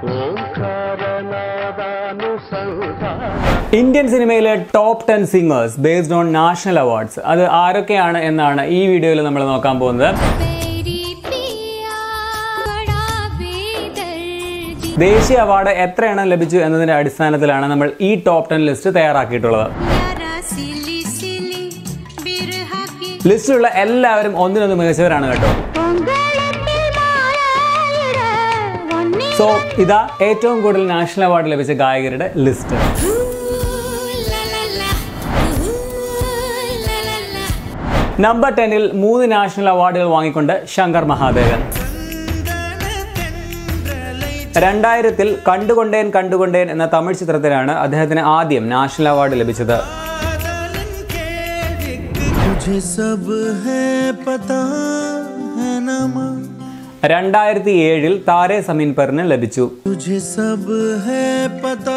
Indian സിനിമയിലെ top ten singers based on national awards അത് ആരൊക്കെയാണ് എന്നാണ് ഈ വീഡിയോയിൽ നമ്മൾ നോക്കാൻ പോകുന്നത് तेरी पिया बड़ा बेदर्दी ദേശീയ അവാർഡ് എത്ര എണ്ണം ലഭിച്ചു എന്നതിന്റെ അടിസ്ഥാനത്തിലാണ് നമ്മൾ ഈ ടോപ്പ് ടെൻ ലിസ്റ്റ് തയ്യാറാക്കിയിട്ടുള്ളത് यारा सिली सिली बिरहा की ലിസ്റ്റിലുള്ള എല്ലാവരും ഒന്നിനൊന്ന് മികച്ചവരാണ് കേട്ടോ പൊങ്കളത്തിൽ മാറായിട വന്നി സോ ഇതാ ഏറ്റവും കൂടുതൽ നാഷണൽ അവാർഡ് ലഭിച്ച ഗായകരുടെ ലിസ്റ്റ് ലലല ലലല നമ്പർ ടെന്നിൽ മൂന്ന് നാഷണൽ അവാർഡുകൾ വാങ്ങിക്കൊണ്ട് ശങ്കർ മഹാദേവൻ രണ്ടായിരത്തിൽ കണ്ടുകൊണ്ടേൻ കണ്ടുകൊണ്ടേൻ എന്ന തമിഴ് ചിത്രത്തിലാണ് അദ്ദേഹത്തിന് ആദ്യം നാഷണൽ അവാർഡ് ലഭിച്ചത് तुझे सब है पता है ना माँ രണ്ടായിരത്തി ഏഴിൽ താരെ സമീൻ പറിന് ലഭിച്ചു तुझे सब है पता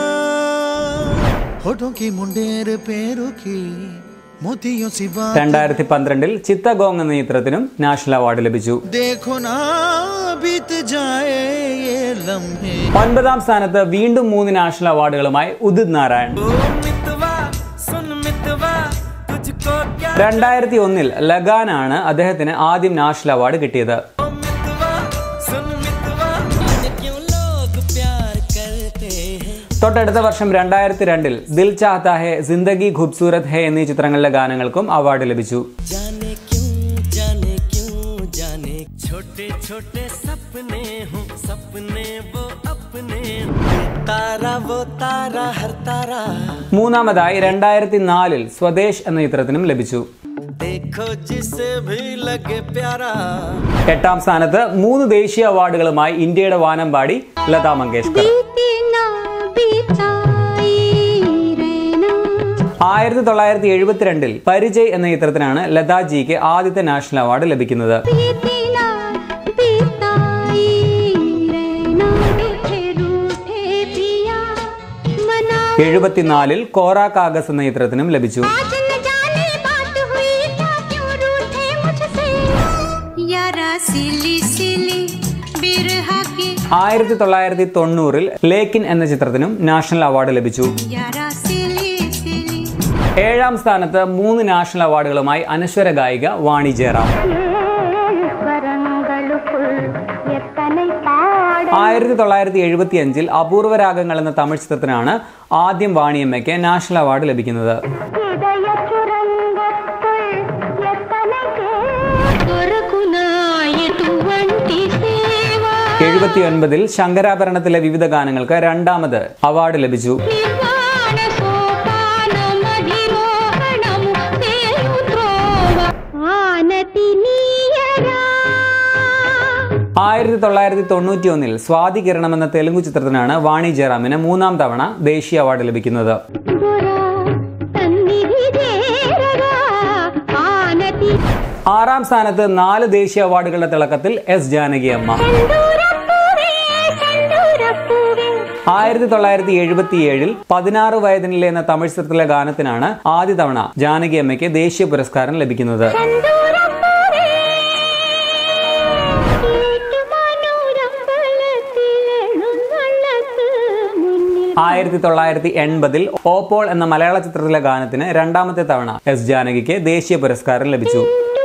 होठों की मुंडेर पैरों की मोतियों सी बात രണ്ടായിരത്തി പന്ത്രണ്ടിൽ ചിത്തഗോങ് എന്ന ചിത്രത്തിനും നാഷണൽ അവാർഡ് ലഭിച്ചു देखो ना बीत जाए ये लम्हे ഒൻപതാം സ്ഥാനത്ത് വീണ്ടും മൂന്ന് നാഷണൽ അവാർഡുകളുമായി ഉദിത് നാരായൺ രണ്ടായിരത്തി ഒന്നിൽ ലഗാനാണ് അദ്ദേഹത്തിന് ആദ്യം നാഷണൽ അവാർഡ് കിട്ടിയത് തൊട്ടടുത്ത വർഷം രണ്ടായിരത്തി രണ്ടിൽ ദിൽ ചാഹത്ത ഹെ സിന്ദഗി ഖൂബ്സൂരത് ഹെ എന്നീ ചിത്രങ്ങളിലെ ഗാനങ്ങൾക്കും അവാർഡ് ലഭിച്ചു जाने क्यों जाने क्यों जाने छोटे छोटे सपने हूँ सपने वो अपने तारा वो तारा हर तारा മൂന്നാമതായി രണ്ടായിരത്തി നാലിൽ സ്വദേശ് എന്ന ചിത്രത്തിനും ലഭിച്ചു देखो जिसे भी लगे प्यारा എട്ടാം സ്ഥാനത്ത് മൂന്ന് ദേശീയ അവാർഡുകളുമായി ഇന്ത്യയുടെ വാനം പാടി ലതാ മങ്കേഷ്കർ बीती ना बीताई रहना ആയിരത്തി തൊള്ളായിരത്തി എഴുപത്തിരണ്ടിൽ പരിചയ് എന്ന ചിത്രത്തിനാണ് ലതാജിക്ക് ആദ്യത്തെ നാഷണൽ അവാർഡ് ലഭിക്കുന്നത് बीती ना बीताई रहना रूठे रूठे पिया मना എഴുപത്തിനാലിൽ കോറ കാഗസ് എന്ന ചിത്രത്തിനും ലഭിച്ചു आज न जाने बात हुई क्या क्यों रूठे मुझसे यारा सिली सिली बिरहा की ആയിരത്തി തൊള്ളായിരത്തി തൊണ്ണൂറിൽ ലേക്കിൻ എന്ന ചിത്രത്തിനും നാഷണൽ അവാർഡ് ലഭിച്ചു यारा सिली सिली ഏഴാം സ്ഥാനത്ത് മൂന്ന് നാഷണൽ അവാർഡുകളുമായി അനശ്വര ഗായിക വാണി ജയറാം സ്വരങ്ങളുക്കുൾ എത്തனை പാട ആയിരത്തി തൊള്ളായിരത്തി എഴുപത്തി അഞ്ചിൽ അപൂർവ രാഗങ്ങൾ എന്ന തമിഴ് ചിത്രത്തിനാണ് ആദ്യം വാണിയമ്മയ്ക്ക് നാഷണൽ അവാർഡ് ലഭിക്കുന്നത് ഹൃദയ ചുരങ്കത്തുൾ എത്തனை ദൊరకునాయటువంటి సేవ എഴുപത്തി ഒൻപതിൽ ശങ്കരാഭരണത്തിലെ വിവിധ ഗാനങ്ങൾക്ക് രണ്ടാമത് അവാർഡ് ലഭിച്ചു నిర్వాణ సోపానమధిరోహణము చేయు త్రోవ ఆనతి నీయరా ആയിരത്തി തൊള്ളായിരത്തി തൊണ്ണൂറ്റി ഒന്നിൽ സ്വാതി കിരണം എന്ന തെലുങ്ക് ചിത്രത്തിനാണ് വാണി ജയറാമിന് മൂന്നാം തവണ ദേശീയ അവാർഡ് ലഭിക്കുന്നത് దొరా తన్నిధి చేరగా ఆనతి ആറാം സ്ഥാനത്ത് നാല് ദേശീയ അവാർഡുകളുടെ തിളക്കത്തിൽ എസ് ജാനകി അമ്മ സെന്തൂരപ്പൂവേ സെന്തൂരപ്പൂവേ ആയിരത്തി തൊള്ളായിരത്തി എഴുപത്തി ഏഴിൽ പതിനാറ് വയതിനിലെ എന്ന തമിഴ് ചിത്രത്തിലെ ഗാനത്തിനാണ് ആദ്യ തവണ ജാനകി അമ്മയ്ക്ക് ദേശീയ പുരസ്കാരം ലഭിക്കുന്നത് സെന്തൂരപ്പൂവേ ഏറ്റുമാനൂരമ്പലത്തിലെഴുന്നള്ളത്ത് മുന്നിൽ ആയിരത്തി തൊള്ളായിരത്തി എൺപതിൽ ഓപ്പോൾ എന്ന മലയാള ചിത്രത്തിലെ ഗാനത്തിന് രണ്ടാമത്തെ തവണ എസ് ജാനകിക്ക് ദേശീയ പുരസ്കാരം ലഭിച്ചു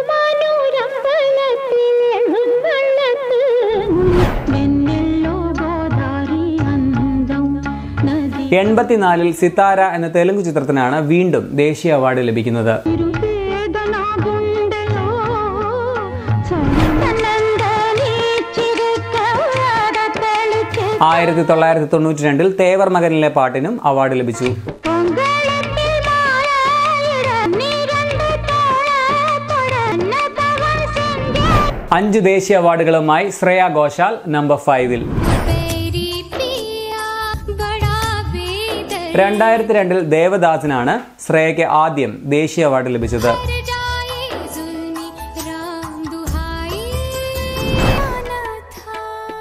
ഏറ്റുമാനൂരമ്പലത്തിലെഴുന്നള്ളത്ത് മുന്നിൽ വെണ്ണില്ലോ ഗോദാരി అందం നദി എൺപത്തിനാലിൽ സിത്താര എന്ന തെലുങ്ക് ചിത്രത്തിനാണ് വീണ്ടും ദേശീയ അവാർഡ് ലഭിക്കുന്നത് తిరువేదన గుండెలో చందనందని చిరుకవడ తెలిచే ആയിരത്തി തൊള്ളായിരത്തി തൊണ്ണൂറ്റി രണ്ടിൽ തേവർ മകനിലെ പാട്ടിനും അവാർഡ് ലഭിച്ചു പൊങ്കളത്തിൽ മാറായിട നിരണ്ട് തോള പവൻ സെഞ്ചേ അഞ്ച് ദേശീയ അവാർഡുകളുമായി ശ്രേയ ഘോഷാൽ നമ്പർ ഫൈവിൽ तेरी पिया बड़ा बेदर രണ്ടായിരത്തി രണ്ടിൽ ദേവദാസിനാണ് ശ്രേയയ്ക്ക് ആദ്യം ദേശീയ അവാർഡ് ലഭിച്ചത് जाए जुल्मी राम दुहाई आना था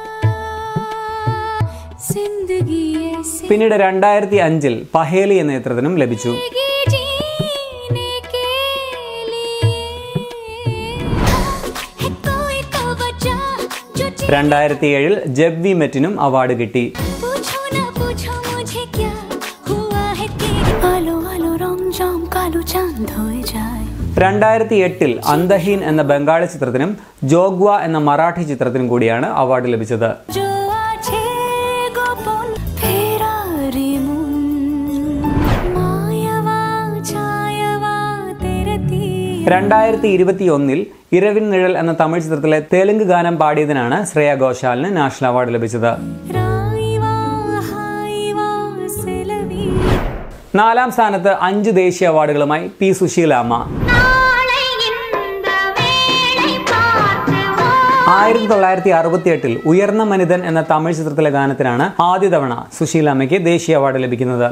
जिंदगी ऐसे പിന്നീട് രണ്ടായിരത്തി അഞ്ചിൽ പഹേലി എന്ന ചിത്രത്തിനും ലഭിച്ചു जिंदगी जीने के लिए है कोई तो वजह जो രണ്ടായിരത്തി ഏഴിൽ ജബ്വി മെറ്റിനും അവാർഡ് കിട്ടി पूछो ना पूछो मुझे क्या हुआ है तेरे आलो आलो रंग जाम कालो चांद हो जाए രണ്ടായിരത്തി എട്ടിൽ അന്തഹീൻ എന്ന ബംഗാളി ചിത്രത്തിനും ജോഗ്വ എന്ന മറാഠി ചിത്രത്തിനും കൂടിയാണ് അവാർഡ് ലഭിച്ചത് जो आछे गोपन फेरारी मुन मायवा छायवा तेरे तीर രണ്ടായിരത്തി ഇരുപത്തി ഒന്നിൽ ഇരവിൻ നിഴൽ എന്ന തമിഴ് ചിത്രത്തിലെ തെലുങ്ക് ഗാനം പാടിയതിനാണ് ശ്രേയ ഘോഷാലിന് നാഷണൽ അവാർഡ് ലഭിച്ചത് राईवा हाईवा सेलवी നാലാം സ്ഥാനത്ത് അഞ്ച് ദേശീയ അവാർഡുകളുമായി പി സുശീലാമ്മ നാളെ இந்த வேளை பார்த்து ആയിരത്തി തൊള്ളായിരത്തി അറുപത്തി എട്ടിൽ ഉയർന്ന മനിതൻ എന്ന തമിഴ് ചിത്രത്തിലെ ഗാനത്തിനാണ് ആദ്യ തവണ സുശീലാമ്മയ്ക്ക് ദേശീയ അവാർഡ് ലഭിക്കുന്നത്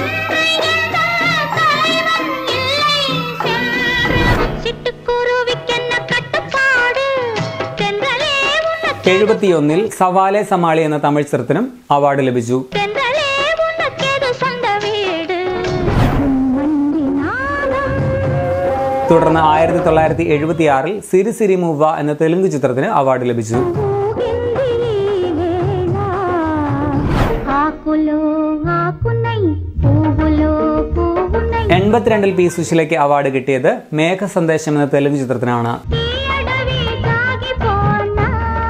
சிட்டுக்குருவிக்கென்ன கட்டுப்பாடு தென்றலே உனக்கு എഴുപത്തിയൊന്നിൽ സവാലെ സമാളി എന്ന തമിഴ് ചിത്രത്തിനും അവാർഡ് ലഭിച്ചു தென்றலே உனக்கேது சொந்த வீடு மண்டி நாதம் തുടർന്ന് ആയിരത്തി തൊള്ളായിരത്തി എഴുപത്തി ആറിൽ സിരി സിരി മൂവ എന്ന തെലുങ്ക് ചിത്രത്തിന് അവാർഡ് ലഭിച്ചു ఊగింది ఈ వేళ. ఆకులో ఆకునై పువ్వులో పువ్వునై എൺപത്തിരണ്ടിൽ പി സുശീലയ്ക്ക് അവാർഡ് കിട്ടിയത് മേഘ സന്ദേശം എന്ന തെലുങ്ക് ചിത്രത്തിനാണ് ఈ అడవి సాగిపోనా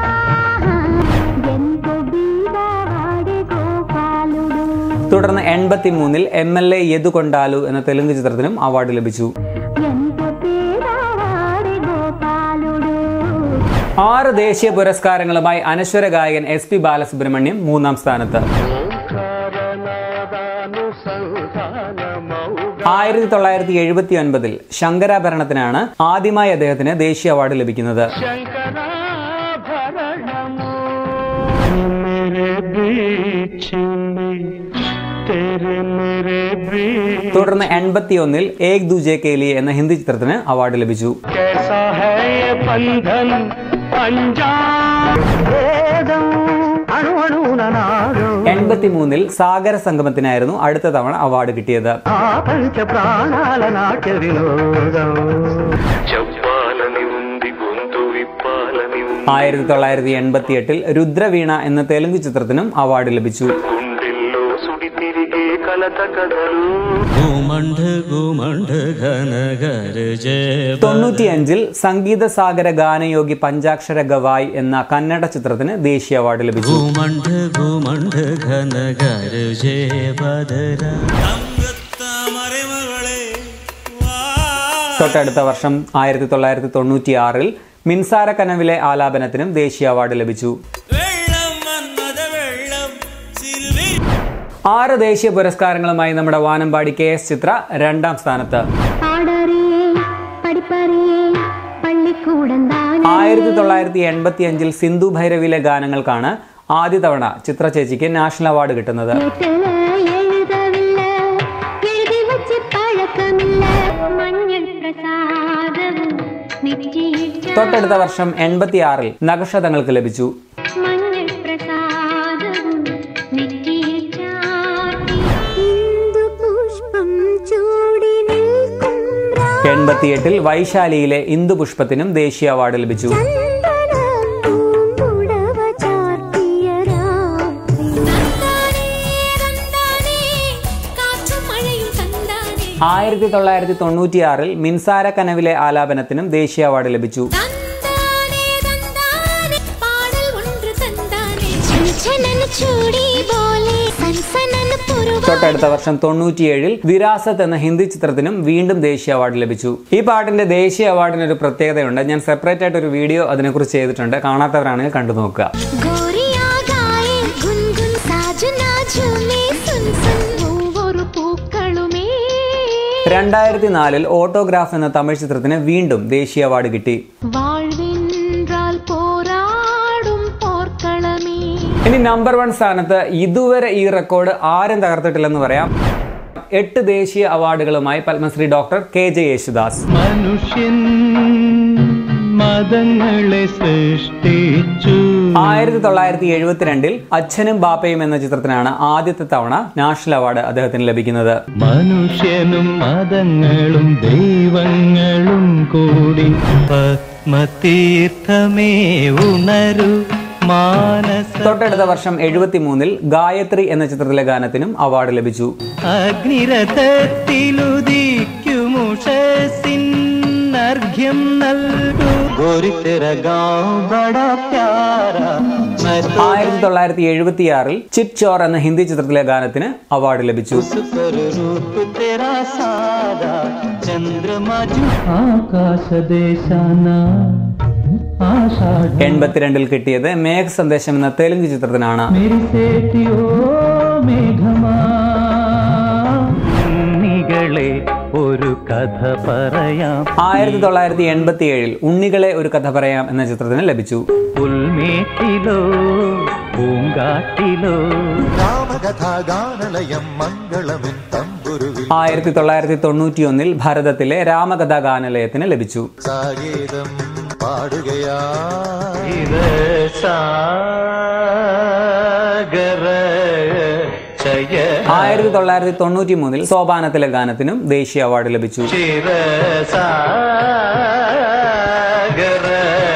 ఎంత బీదవాడి గోపాలుడు തുടർന്ന് എൺപത്തി മൂന്നിൽ എം എൽ എ യദു കൊണ്ടാലു എന്ന തെലുങ്ക് ചിത്രത്തിനും അവാർഡ് ലഭിച്ചു ఎంత పేదవాడి గోపాలుడు ആറ് ദേശീയ പുരസ്കാരങ്ങളുമായി അനശ്വര ഗായകൻ എസ് പി ബാലസുബ്രഹ്മണ്യം മൂന്നാം സ്ഥാനത്ത് ആയിരത്തി തൊള്ളായിരത്തി എഴുപത്തി ഒൻപതിൽ ശങ്കരാഭരണത്തിനാണ് ആദ്യമായി അദ്ദേഹത്തിന് ദേശീയ അവാർഡ് ലഭിക്കുന്നത് തുടർന്ന് എൺപത്തി ഒന്നിൽ ഏക് ദുജെ കേലി എന്ന ഹിന്ദി ചിത്രത്തിന് അവാർഡ് ലഭിച്ചു कैसा है ये बंधन अनजान वेदम अणु अणुनादो എൺപത്തി മൂന്നിൽ സാഗര സംഗമത്തിനായിരുന്നു അടുത്ത തവണ അവാർഡ് കിട്ടിയത് ఆ పంచ ప్రాణాల నాట్య వినోదం చెప్పాలని ఉంది గొంతు విప్పాలని ఉంది ആയിരത്തി തൊള്ളായിരത്തി എൺപത്തി എട്ടിൽ രുദ്രവീണ എന്ന തെലുങ്ക് ചിത്രത്തിനും അവാർഡ് ലഭിച്ചു గుండెల్లో సుడి తిరిగే కలత కథలు घुमंड घुमंड घन घर जय തൊണ്ണൂറ്റിയഞ്ചിൽ സംഗീത സാഗര ഗാനയോഗി പഞ്ചാക്ഷര ഗവായ് എന്ന കന്നഡ ചിത്രത്തിന് ദേശീയ അവാർഡ് ലഭിച്ചു घुमंड घुमंड घन घर जय बदरा തൊട്ടടുത്ത വർഷം ആയിരത്തി തൊള്ളായിരത്തി തൊണ്ണൂറ്റി ആറിൽ മിൻസാര കനവിലെ ആലാപനത്തിനും ദേശീയ അവാർഡ് ലഭിച്ചു ആറ് ദേശീയ പുരസ്കാരങ്ങളുമായി നമ്മുടെ വാനമ്പാടി കെ എസ് ചിത്ര രണ്ടാം സ്ഥാനത്ത് പാടറിയേ പഠിപ്പറിയേ പള്ളിക്കൂടന്താൻ ആയിരത്തി തൊള്ളായിരത്തി എൺപത്തി അഞ്ചിൽ സിന്ധു ഭൈരവിയിലെ ഗാനങ്ങൾക്കാണ് ആദ്യ തവണ ചിത്ര ചേച്ചിക്ക് നാഷണൽ അവാർഡ് കിട്ടുന്നത് വീട്ടില് എഴുതവില്ല എഴുതി വച്ച് പഴക്കമില്ല മഞ്ഞൾ പ്രസാദവും നെറ്റിയിട്ട തൊട്ടടുത്ത വർഷം എൺപത്തി ആറിൽ നക്ഷതങ്ങൾക്ക് ലഭിച്ചു മഞ്ഞൾ പ്രസാദവും നെറ്റിയിൽ ചാർത്തി ഇന്ദു പുഷ്പം ചൂടി നിൽക്കും എൺപത്തിയെട്ടിൽ വൈശാലിയിലെ ഇന്ദുപുഷ്പത്തിനും ദേശീയ അവാർഡ് ലഭിച്ചു പൂമ്പുടവ ചാർത്തിയ രാത്രി തന്താനേ തന്താനേ കാറ്റും മഴയും തന്താനേ ആയിരത്തി തൊള്ളായിരത്തി തൊണ്ണൂറ്റിയാറിൽ മിൻസാര കനവിലെ ആലാപനത്തിനും ദേശീയ അവാർഡ് ലഭിച്ചു തന്താനേ തന്താനേ പാടൽ ഒன்று തന്താനേ ചഞ്ചനന ചൂടി പോലെ സൻസനന പുരുവ തൊട്ടടുത്ത വർഷം തൊണ്ണൂറ്റിയേഴിൽ വിരാസത്ത് എന്ന ഹിന്ദി ചിത്രത്തിനും വീണ്ടും ദേശീയ അവാർഡ് ലഭിച്ചു ഈ പാട്ടിന്റെ ദേശീയ അവാർഡിന് ഒരു പ്രത്യേകതയുണ്ട് ഞാൻ സെപ്പറേറ്റ് ആയിട്ട് ഒരു വീഡിയോ അതിനെക്കുറിച്ച് ചെയ്തിട്ടുണ്ട് കാണാത്തവരാണെങ്കിൽ കണ്ടു നോക്കുക ഗോരിയാ ഗായേ ഗുൻഗുൻ സാജന ഝൂമേ സുൻ സുൻ ഒവ്വൊരു പൂക്കളുമേ രണ്ടായിരത്തി നാലിൽ ഓട്ടോഗ്രാഫ് എന്ന തമിഴ് ചിത്രത്തിന് വീണ്ടും ദേശീയ അവാർഡ് കിട്ടി വാഴ്വെன்றாൽ പോരാടും പോർക്കളമേ ഇനി നമ്പർ വൺ സ്ഥാനത്ത് ഇതുവരെ ഈ റെക്കോർഡ് ആരും തകർത്തിട്ടില്ലെന്ന് പറയാം എട്ട് ദേശീയ അവാർഡുകളുമായി Padmashri doctor K J Yesudas മനുഷ്യൻ മതങ്ങളെ സൃഷ്ടിച്ചു ആയിരത്തി തൊള്ളായിരത്തി എഴുപത്തിരണ്ടിൽ അച്ഛനും ബാപ്പയും എന്ന ചിത്രത്തിനാണ് ആദ്യത്തെ തവണ നാഷണൽ അവാർഡ് അദ്ദേഹത്തിന് ലഭിക്കുന്നത് മനുഷ്യനും മതങ്ങളും ദൈവങ്ങളും കൂടി പത്മതീർത്ഥമേ ഉണരു മാനസ തൊട്ടടുത്ത വർഷം എഴുപത്തി മൂന്നിൽ ഗായത്രി എന്ന ചിത്രത്തിലെ ഗാനത്തിനും അവാർഡ് ലഭിച്ചു അഗ്നിരഥത്തിലുദിക്കുമുഷസിന്നർഘ്യം നൽകൂ ഗോരി തെര ഗാവ് ബടാ പ്യാരാ मैं तो ആയിരത്തി തൊള്ളായിരത്തി എഴുപത്തി ആറിൽ ചിറ്റ് ചോർ എന്ന ഹിന്ദി ചിത്രത്തിലെ ഗാനത്തിന് അവാർഡ് ലഭിച്ചു कर रूप तेरा सादा चंद्रमा जो आकाश देशाना आषाढ़ എൺപത്തിരണ്ടിൽ കിട്ടിയത് മേഘ സന്ദേശം എന്ന തെലുങ്ക് ചിത്രത്തിനാണ് मेरी सेठियो മേഘമാ നികളെ ഒരു കഥ പറയാം ആയിരത്തി തൊള്ളായിരത്തി എൺപത്തി ഏഴിൽ ഉണ്ണികളെ ഒരു കഥ പറയാം എന്ന ചിത്രത്തിന് ലഭിച്ചു പുൽമേട്ടിലോ പൂങ്കാട്ടിലോ രാമകഥാഗാനലയം മംഗളമെൻ തമ്പുരുവിൽ ആയിരത്തി തൊള്ളായിരത്തി തൊണ്ണൂറ്റി ഒന്നിൽ ഭാരതത്തിലെ രാമകഥാ ഗാനലയത്തിന് ലഭിച്ചു സാഗീതം പാടുകയാ ഇത് സാഗര ചയ ആയിരത്തി തൊള്ളായിരത്തി തൊണ്ണൂറ്റി മൂന്നിൽ സോപാനത്തിലെ ഗാനത്തിനും ദേശീയ അവാർഡ് ലഭിച്ചു ചിര സാഗര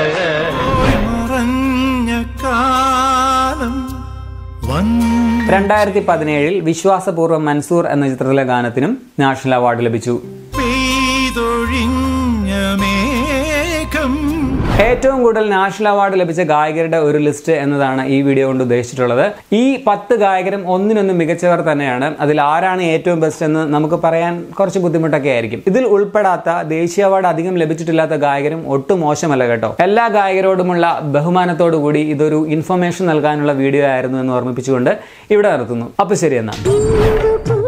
മറഞ്ഞ കാലം വന്നു രണ്ടായിരത്തി പതിനേഴിൽ വിശ്വാസപൂർവ്വം മൻസൂർ എന്ന ചിത്രത്തിലെ ഗാനത്തിനും നാഷണൽ അവാർഡ് ലഭിച്ചു പെയ്തൊഴിഞ്ഞ മേഘം ഏറ്റവും കൂടുതൽ നാഷണൽ അവാർഡ് ലഭിച്ച ഗായകരുടെ ഒരു ലിസ്റ്റ് എന്നതാണ് ഈ വീഡിയോ കൊണ്ട് ഉദ്ദേശിച്ചിട്ടുള്ളത് ഈ പത്ത് ഗായകരും ഒന്നിനൊന്നും മികച്ചവർ തന്നെയാണ് അതിൽ ആരാണ് ഏറ്റവും ബെസ്റ്റ് എന്ന് നമുക്ക് പറയാൻ കുറച്ച് ബുദ്ധിമുട്ടൊക്കെ ആയിരിക്കും ഇതിൽ ഉൾപ്പെടാത്ത ദേശീയ അവാർഡ് അധികം ലഭിച്ചിട്ടില്ലാത്ത ഗായകരും ഒട്ടും മോശമല്ല കേട്ടോ എല്ലാ ഗായകരോടുമുള്ള ബഹുമാനത്തോടു കൂടി ഇതൊരു ഇൻഫർമേഷൻ നൽകാനുള്ള വീഡിയോ ആയിരുന്നു എന്ന് ഓർമ്മിപ്പിച്ചുകൊണ്ട് ഇവിടെ നിർത്തുന്നു അപ്പൊ ശരി എന്നാ ఇందుకు